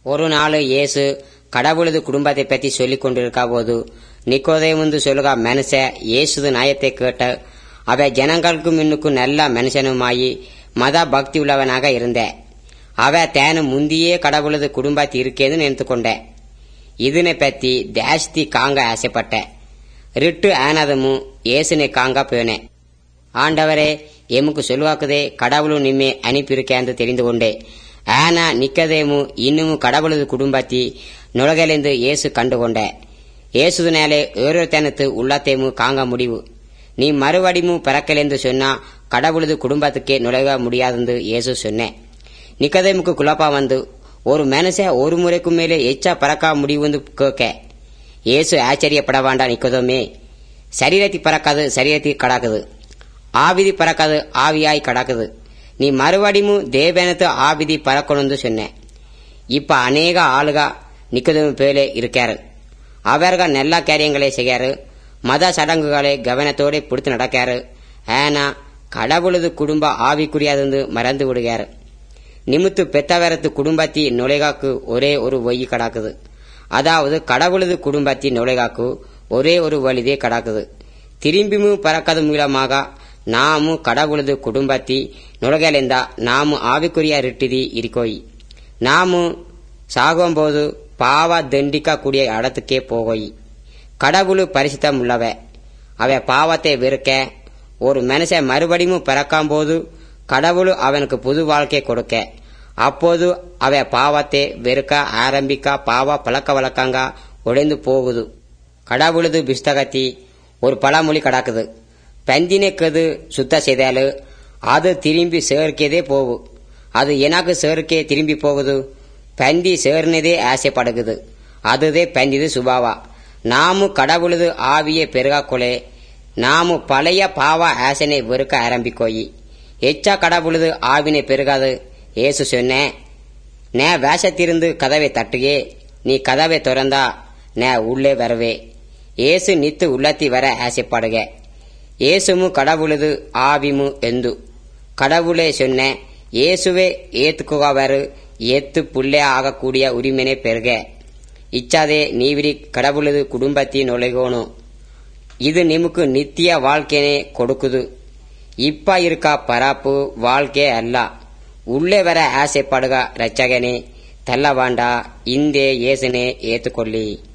ஒரு நாள் இயேசு கடவுளது குடும்பத்தை பற்றி சொல்லிக் கொண்டிருக்க போது நிக்கோதேமுந்து சொல்லுக மனுஷ இயேசுது நாயத்தை கேட்ட அவ ஜனங்களுக்கு முன்னுக்கு நல்ல மனுஷனுமாயி மத பக்தி உள்ளவனாக இருந்த அவ தேனு முந்தியே கடவுளது குடும்பத்தை இருக்கேன்னு நினைத்துக்கொண்டேன் இதனை பற்றி ஜாஸ்தி காங்க ஆசைப்பட்டேன் ரிட்டு ஆனதுமும் இயேசுனை காங்க போனேன் ஆண்டவரே எமக்கு சொல்லுவாக்குதே கடவுளும் நிம்மே அனுப்பியிருக்கேன்னு தெரிந்து கொண்டே ஆனா நிக்கதேமு இன்னும் கடவுளது குடும்பத்தி நுழகಲೆಂದು இயேசு கண்டுகொண்டே இயேசுனாலே ஏறத்தனத்து உள்ளத்தேமு காங்க முடிவு நீ மறுபடியும் பிறக்கலென்று சொன்னா கடவுளது குடும்பத்துக்கே நுழைய முடியாதுன்னு இயேசு சொன்னேன் நிக்கதேமுக்கு குழப்பா வந்து ஒரு மனுஷன் ஒரு முறைக்கு மேலே எச்சா பறக்க முடியும்னு கேட்க இயேசு ஆச்சரியப்பட வேண்டாம் நிக்கதோமே சரீரத்தி பறக்காது சரீரத்தி கடக்குது ஆவிதி பறக்காது ஆவியாய் கடக்குது நீ மறுபடியும் தேவனத்து ஆவிதி பறக்கணும்னு சொன்னேன் இப்ப அநேக ஆளுக நிக்கதோமு பேலே இருக்காரு அவர்கள் நல்ல காரியங்களை செய்யாரு மத சடங்குகளை கவனத்தோட பிடித்து நடக்காரு ஆனா கடவுளது குடும்ப ஆவிக்குரியாதுன்னு மறந்து விடுகாரு நிமித்து பெத்தவரத்து குடும்பத்தி நுழைகாக்கு ஒரே ஒரு வழி கிடக்குது அதாவது கடவுளது குடும்பத்தி நுழைகாக்கு ஒரே ஒரு வழிதே கிடக்குது திரும்பியும் பறக்கது மூலமாக நாமு கடவுளது குடும்பத்தி நுழைகಲೆಂದ நாமு ஆவிக்குரிய ரிட்டிதி இருக்கோய் நாமு சாகும்போது பாவ தண்டிக்க கூடிய இடத்துக்கே போகோய் கடவுள் பரிசுத்தம் உள்ளவ அவ பாவத்தை வெறுக்க ஒரு மனுஷன் மறுபடியும் பிறக்கும் போது கடவுள் அவனுக்கு புது வாழ்க்கை கொடுக்க அப்போது அவ பாவத்தை வெறுக்க ஆரம்பிக்க பாவ பழக்க வழக்கங்க உடைந்து போகுது கடவுளது புஸ்தகத்தி ஒரு பழமொழி கிடக்குது பந்தினைக்கது சுத்த செய்தாலு அது திரும்பி சேர்க்கதே போகு அது எனக்கு சேர்க்கே திரும்பி போகுது பந்தி சேர்னதே ஆசைப்படுகுது அதுதே பந்திது சுபாவா நாமு கடவுளது ஆவியை பெருகாக்கொலே நாமு பழைய பாவ ஆசனை வெறுக்க ஆரம்பிக்கோயி எச்சா கடவுளது ஆவினை பெருகாது ஏசு சொன்னேன் நே வேஷத்திருந்து கதவை தட்டுகே நீ கதவை திறந்தா நே உள்ளே வரவே ஏசு நித்து உள்ளத்தி வர ஆசைப்படுக ஏசுமு கடவுளது ஆவிமு ಎಂದು கடவுளே சொன்ன இயேசுவே ஏத்துக்குவாரு ஏத்து புள்ளே ஆகக்கூடிய உரிமையை பெருக இச்சாதே நீவிரி கடவுளது குடும்பத்தி நுழைகோணும் இது நிமுக்கு நித்திய வாழ்க்கைனே கொடுக்குது இப்ப இருக்க பராப்பு வாழ்க்கை அல்ல உள்ளே வர ஆசைப்படுக ரச்சகனே தள்ள வேண்டா இந்தே இயேசுனே ஏத்துக்கொள்ளி